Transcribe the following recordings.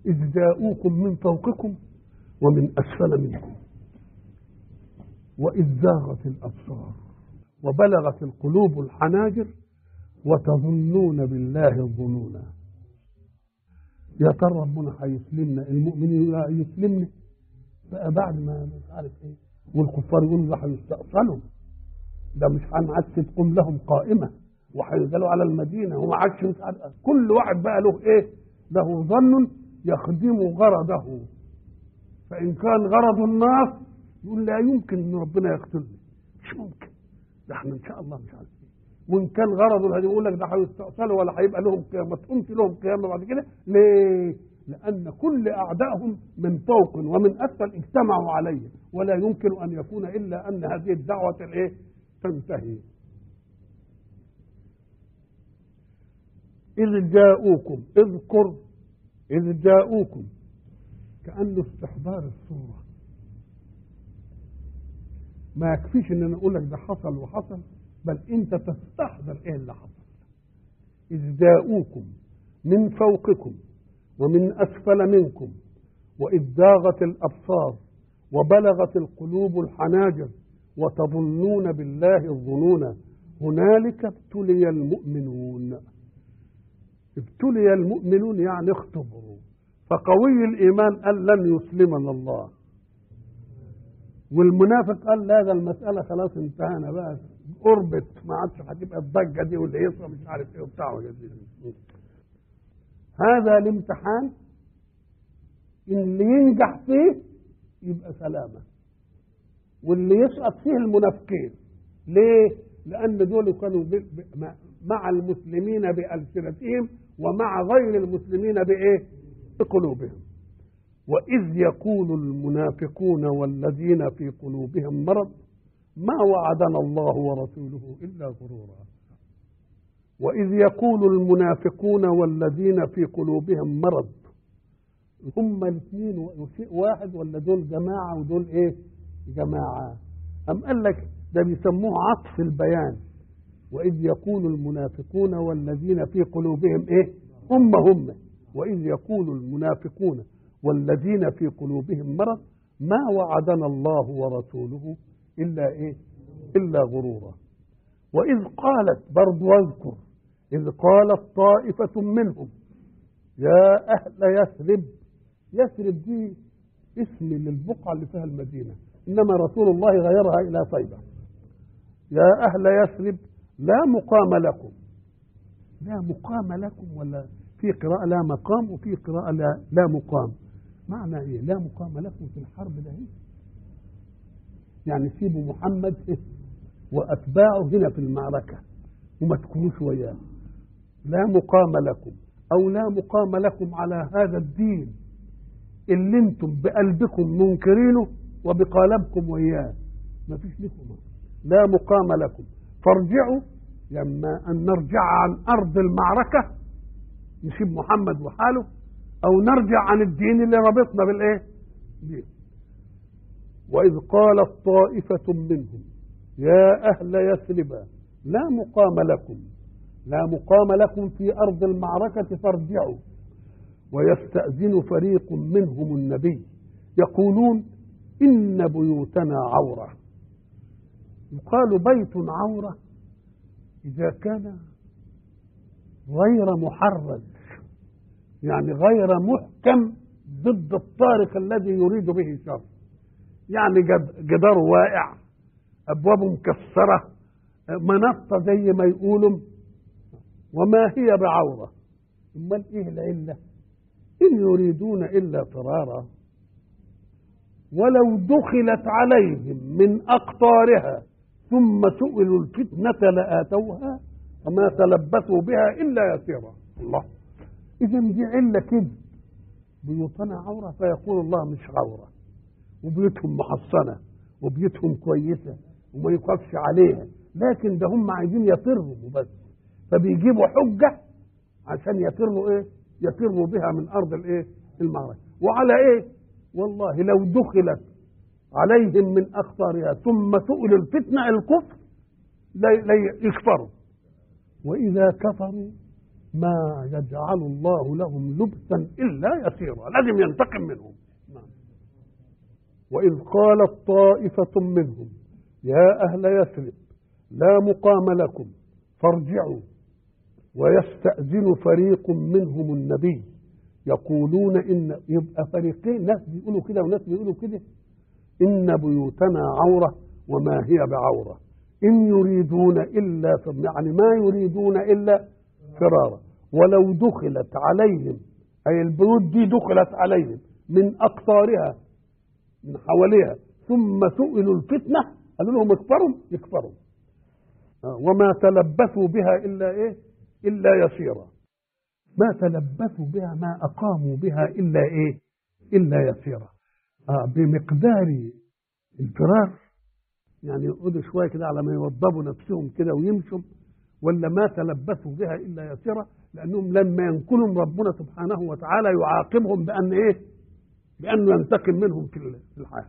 إذ جاءوكم من فوقكم ومن أسفل منكم وإذ زاغت الأبصار وبلغت القلوب الحناجر وتظنون بالله الظنونا يا ترى ربنا هيسلمنا المؤمنين يسلمنا بقى بعد ما مش عارف ايه والكفار يقولوا ده هيستأصلوا ده مش هنعاد تقوم لهم قائمه وهينزلوا على المدينه وما عادش مش عارف كل واحد بقى له ايه؟ له ظن يخدم غرضه فان كان غرض الناس يقول لا يمكن ان ربنا يقتلني مش ممكن ده احنا ان شاء الله مش عارف ايه وان كان غرضه الهدي يقول لك ده هيستأصلوا ولا هيبقى لهم قيامه ما تقومش لهم قيامه بعد كده ليه؟ لأن كل أعدائهم من فوق ومن أسفل اجتمعوا عليه ولا يمكن أن يكون إلا أن هذه الدعوة الإيه؟ تنتهي إذ جاءوكم اذكر إذ جاءوكم كأنه استحضار الصورة ما يكفيش ان انا اقول لك ده حصل وحصل بل انت تستحضر ايه اللي حصل اذ جاءوكم من فوقكم ومن اسفل منكم واذ زاغت الابصار وبلغت القلوب الحناجر وتظنون بالله الظنون هنالك ابتلي المؤمنون ابتلي المؤمنون يعني اختبروا فقوي الايمان قال لن يسلمنا الله والمنافق قال لا ده المساله خلاص انتهينا بقى قربت ما عادش هتبقى الضجه دي والهيصه مش عارف ايه وبتاع هذا الامتحان اللي ينجح فيه يبقى سلامه واللي يسقط فيه المنافقين ليه؟ لأن دول كانوا مع المسلمين بألسنتهم ومع غير المسلمين بإيه؟ بقلوبهم وإذ يقول المنافقون والذين في قلوبهم مرض ما وعدنا الله ورسوله إلا غرورا وإذ يقول المنافقون والذين في قلوبهم مرض هم الاثنين شيء واحد ولا دول جماعة ودول إيه؟ جماعة أم قال لك ده بيسموه عطف البيان وإذ يقول المنافقون والذين في قلوبهم إيه هم هم وإذ يقول المنافقون والذين في قلوبهم مرض ما وعدنا الله ورسوله إلا إيه إلا غرورا وإذ قالت برضو واذكر إذ قالت طائفة منهم يا أهل يثرب يثرب دي اسم للبقعة اللي فيها المدينة إنما رسول الله غيرها إلى طيبة يا أهل يثرب لا مقام لكم لا مقام لكم ولا في قراءة لا مقام وفي قراءة لا, لا مقام معنى إيه لا مقام لكم في الحرب ده إيه؟ يعني سيبوا محمد إيه؟ وأتباعه هنا في المعركة وما تكونوش وياه لا مقام لكم أو لا مقام لكم على هذا الدين اللي انتم بقلبكم منكرينه وبقالبكم وياه ما فيش لكم لا مقام لكم فارجعوا لما أن نرجع عن أرض المعركة نسيب محمد وحاله أو نرجع عن الدين اللي ربطنا بالإيه؟ دين. وإذ قالت طائفة منهم يا أهل يثرب لا مقام لكم لا مقام لكم في أرض المعركة فارجعوا ويستأذن فريق منهم النبي يقولون إن بيوتنا عورة يقال بيت عورة إذا كان غير محرج يعني غير محكم ضد الطارق الذي يريد به شر يعني جدار واقع أبوابه مكسرة منصة زي ما يقولوا وما هي بعورة امال ايه العلة إن يريدون إلا فرارا ولو دخلت عليهم من أقطارها ثم سئلوا الفتنة لآتوها وما تلبثوا بها إلا يسيرا الله إذا دي علة كده بيوتنا عورة فيقول الله مش عورة وبيوتهم محصنة وبيوتهم كويسة وما يقفش عليها لكن ده هم عايزين يفروا بس فبيجيبوا حجة عشان يفروا ايه يفروا بها من أرض الايه المعركة وعلى ايه والله لو دخلت عليهم من أخطارها ثم سئلوا الفتنة الكفر لا يكفروا وإذا كفروا ما يجعل الله لهم لبسا الا يسيرا لازم ينتقم منهم نعم. واذ قالت طائفه منهم يا اهل يثرب لا مقام لكم فارجعوا ويستأذن فريق منهم النبي يقولون إن يبقى فريقين ناس بيقولوا كده وناس بيقولوا كده إن بيوتنا عورة وما هي بعورة إن يريدون إلا يعني ما يريدون إلا فرارا ولو دخلت عليهم أي البيوت دي دخلت عليهم من أقطارها من حواليها ثم سئلوا الفتنة قالوا لهم اكفروا يكفروا وما تلبثوا بها إلا إيه إلا يسيرا ما تلبثوا بها ما أقاموا بها إلا إيه إلا يسيرا آه بمقدار الفرار يعني يقعدوا شوية كده على ما يوضبوا نفسهم كده ويمشوا ولا ما تلبثوا بها إلا يسيرا لأنهم لما ينكلهم ربنا سبحانه وتعالى يعاقبهم بأن إيه بأنه ينتقم منهم في الحياة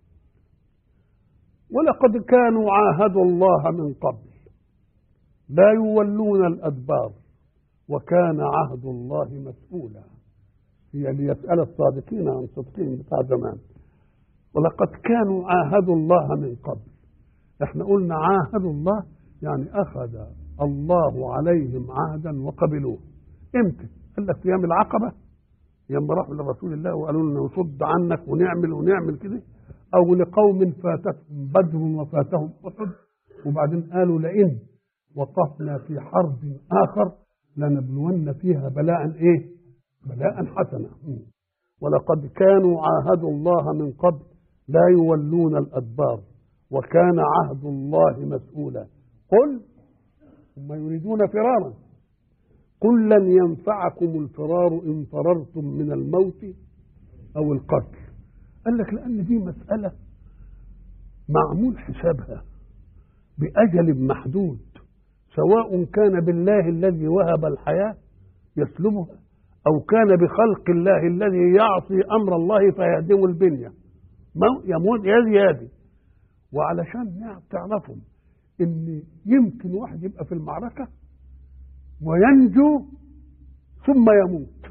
ولقد كانوا عاهدوا الله من قبل لا يولون الأدبار وكان عهد الله مسؤولا هي ليسأل الصادقين عن صدقهم بتاع زمان ولقد كانوا عاهدوا الله من قبل احنا قلنا عاهدوا الله يعني أخذ الله عليهم عهدا وقبلوه امتى؟ قال لك في ايام العقبة لما راحوا لرسول الله وقالوا لنا نصد عنك ونعمل ونعمل كده أو لقوم فاتتهم بدر وفاتهم أحد وبعدين قالوا لئن وقفنا في حرب آخر لنبلون فيها بلاء إيه بلاء حسنا ولقد كانوا عاهدوا الله من قبل لا يولون الأدبار وكان عهد الله مسؤولا قل هم يريدون فرارا قل لن ينفعكم الفرار إن فررتم من الموت أو القتل قال لك لأن دي مسألة معمول حسابها بأجل محدود سواء كان بالله الذي وهب الحياة يسلبها أو كان بخلق الله الذي يعصي أمر الله فيهدم البنية يموت يدي يدي وعلشان تعرفوا ان يمكن واحد يبقى في المعركة وينجو ثم يموت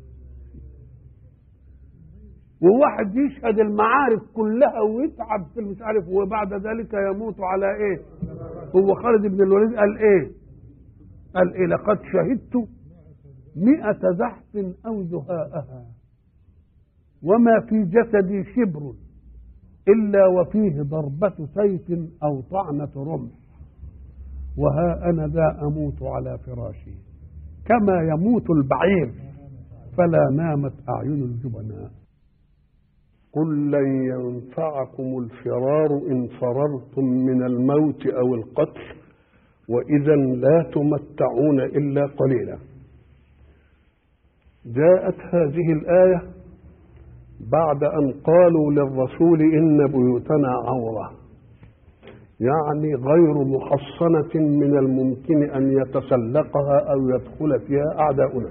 وواحد يشهد المعارك كلها ويتعب في مش عارف وبعد ذلك يموت على ايه هو خالد بن الوليد قال ايه قال ايه لقد شهدت مئة زحف او زهاءها وما في جسدي شبر إلا وفيه ضربة سيف أو طعنة رمح وها أنا ذا أموت على فراشي كما يموت البعير فلا نامت أعين الجبناء قل لن ينفعكم الفرار إن فررتم من الموت أو القتل وإذا لا تمتعون إلا قليلا جاءت هذه الآية بعد أن قالوا للرسول إن بيوتنا عورة يعني غير محصنة من الممكن أن يتسلقها أو يدخل فيها أعداؤنا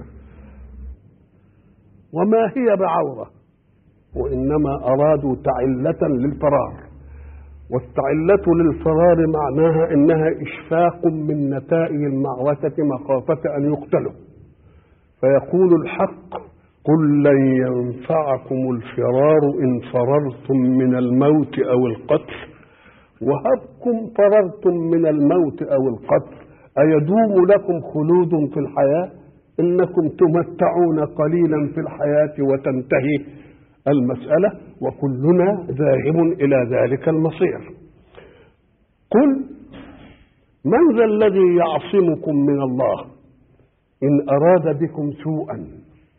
وما هي بعورة وإنما أرادوا تعلة للفرار والتعلة للفرار معناها إنها إشفاق من نتائج المعركة مخافة أن يقتلوا فيقول الحق قل لن ينفعكم الفرار إن فررتم من الموت أو القتل وهبكم فررتم من الموت أو القتل أيدوم لكم خلود في الحياة إنكم تمتعون قليلا في الحياة وتنتهي المسألة وكلنا ذاهب إلى ذلك المصير قل من ذا الذي يعصمكم من الله إن أراد بكم سوءا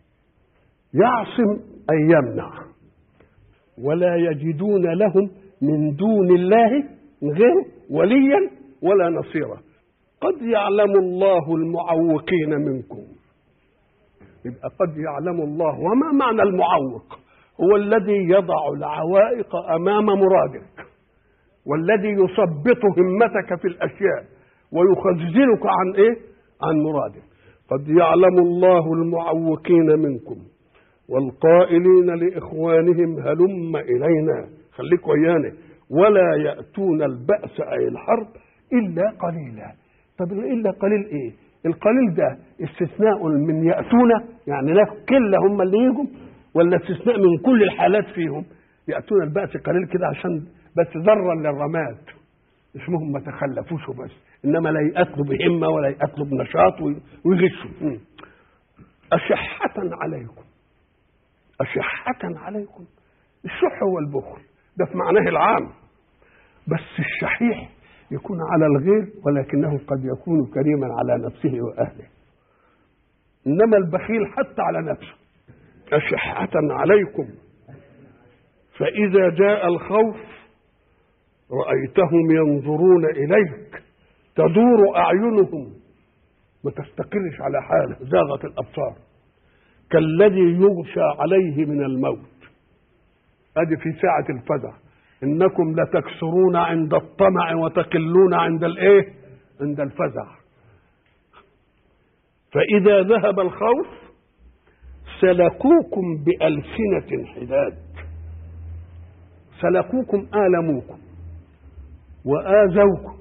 يعصم أي يمنع ولا يجدون لهم من دون الله غير وليا ولا نصيرا قد يعلم الله المعوقين منكم يبقى قد يعلم الله وما معنى المعوق هو الذي يضع العوائق امام مرادك والذي يثبط همتك في الاشياء ويخزنك عن ايه عن مرادك قد يعلم الله المعوقين منكم والقائلين لاخوانهم هلم الينا خليك ويانا ولا ياتون الباس اي الحرب الا قليلا طب الا قليل ايه القليل ده استثناء من يأتون يعني لا كلة هم اللي يجوا ولا استثناء من كل الحالات فيهم يأتون البأس قليل كده عشان بس ذرا للرماد اسمهم ما تخلفوش بس انما لا يقتلوا بهمه ولا يقتلوا بنشاط وي- ويغشوا مم. أشحة عليكم أشحة عليكم الشح هو البخل ده في معناه العام بس الشحيح يكون على الغير ولكنه قد يكون كريما على نفسه وأهله إنما البخيل حتى على نفسه أشحة عليكم فإذا جاء الخوف رأيتهم ينظرون إليك تدور أعينهم ما تستقرش على حاله زاغت الأبصار كالذي يغشى عليه من الموت ادي في ساعة الفزع انكم لتكسرون عند الطمع وتقلون عند الايه عند الفزع فاذا ذهب الخوف سلكوكم بألسنة حداد سلكوكم آلموكم وآذوكم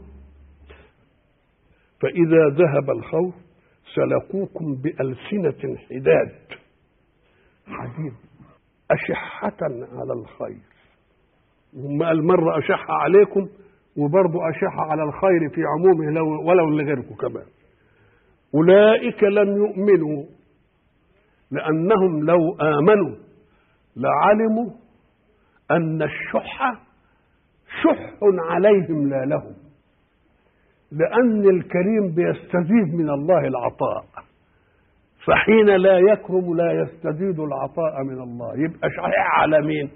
فإذا ذهب الخوف سلكوكم بألسنة حداد حديد أشحة على الخير هم قال مرة أشح عليكم وبرضه أشح على الخير في عمومه لو ولو لغيركم كمان أولئك لم يؤمنوا لأنهم لو آمنوا لعلموا أن الشح شح عليهم لا لهم لأن الكريم بيستزيد من الله العطاء فحين لا يكرم لا يستزيد العطاء من الله يبقى شحيح على مين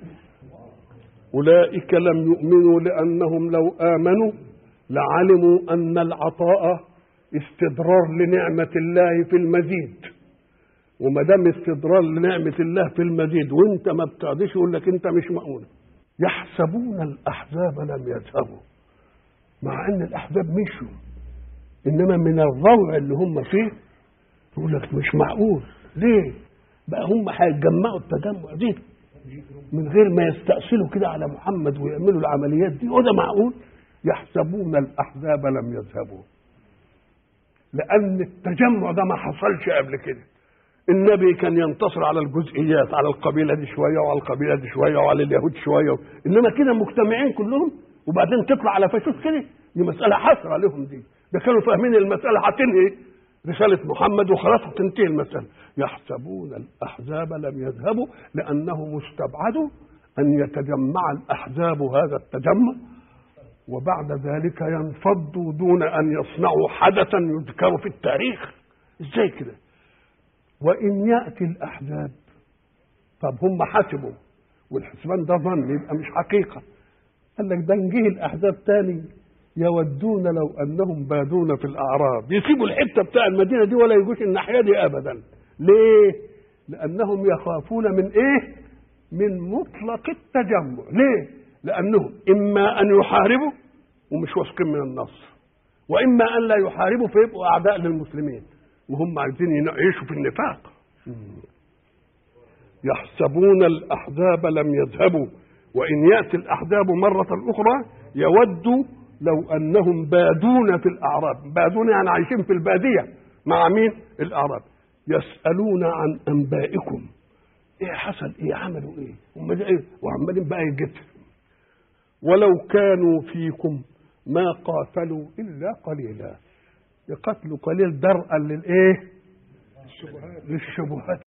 أولئك لم يؤمنوا لأنهم لو آمنوا لعلموا أن العطاء استدرار لنعمة الله في المزيد وما دام استدرار لنعمة الله في المزيد وانت ما بتعديش يقول لك انت مش مؤونة يحسبون الأحزاب لم يذهبوا مع ان الأحزاب مشوا إنما من الروع اللي هم فيه يقول لك مش معقول ليه بقى هم هيتجمعوا التجمع دي من غير ما يستأصلوا كده على محمد ويعملوا العمليات دي وده معقول يحسبون الأحزاب لم يذهبوا لأن التجمع ده ما حصلش قبل كده النبي كان ينتصر على الجزئيات على القبيلة دي شوية وعلى القبيلة دي شوية وعلى اليهود شوية إنما كده مجتمعين كلهم وبعدين تطلع على فاشوس كده دي مسألة حسرة لهم دي ده كانوا فاهمين المسألة هتنهي رسالة محمد وخلاص هتنتهي المسألة يحسبون الأحزاب لم يذهبوا لأنهم استبعدوا أن يتجمع الأحزاب هذا التجمع وبعد ذلك ينفضوا دون أن يصنعوا حدثا يذكر في التاريخ ازاي كده وإن يأتي الأحزاب طب هم حسبوا والحسبان ده ظن يبقى مش حقيقة قال لك ده نجيه الأحزاب تاني يودون لو أنهم بادون في الأعراب يسيبوا الحتة بتاع المدينة دي ولا يجوش الناحية دي أبدا ليه؟ لأنهم يخافون من إيه؟ من مطلق التجمع ليه؟ لأنهم إما أن يحاربوا ومش واثقين من النصر وإما أن لا يحاربوا فيبقوا أعداء للمسلمين وهم عايزين يعيشوا في النفاق يحسبون الأحزاب لم يذهبوا وإن يأتي الأحزاب مرة أخرى يودوا لو أنهم بادون في الأعراب بادون يعني عايشين في البادية مع مين الأعراب يسألون عن أنبائكم إيه حصل إيه عملوا إيه هم ده إيه وعمالين بقى يجتر ولو كانوا فيكم ما قاتلوا إلا قليلا يقتلوا قليل درءا للإيه للشبهات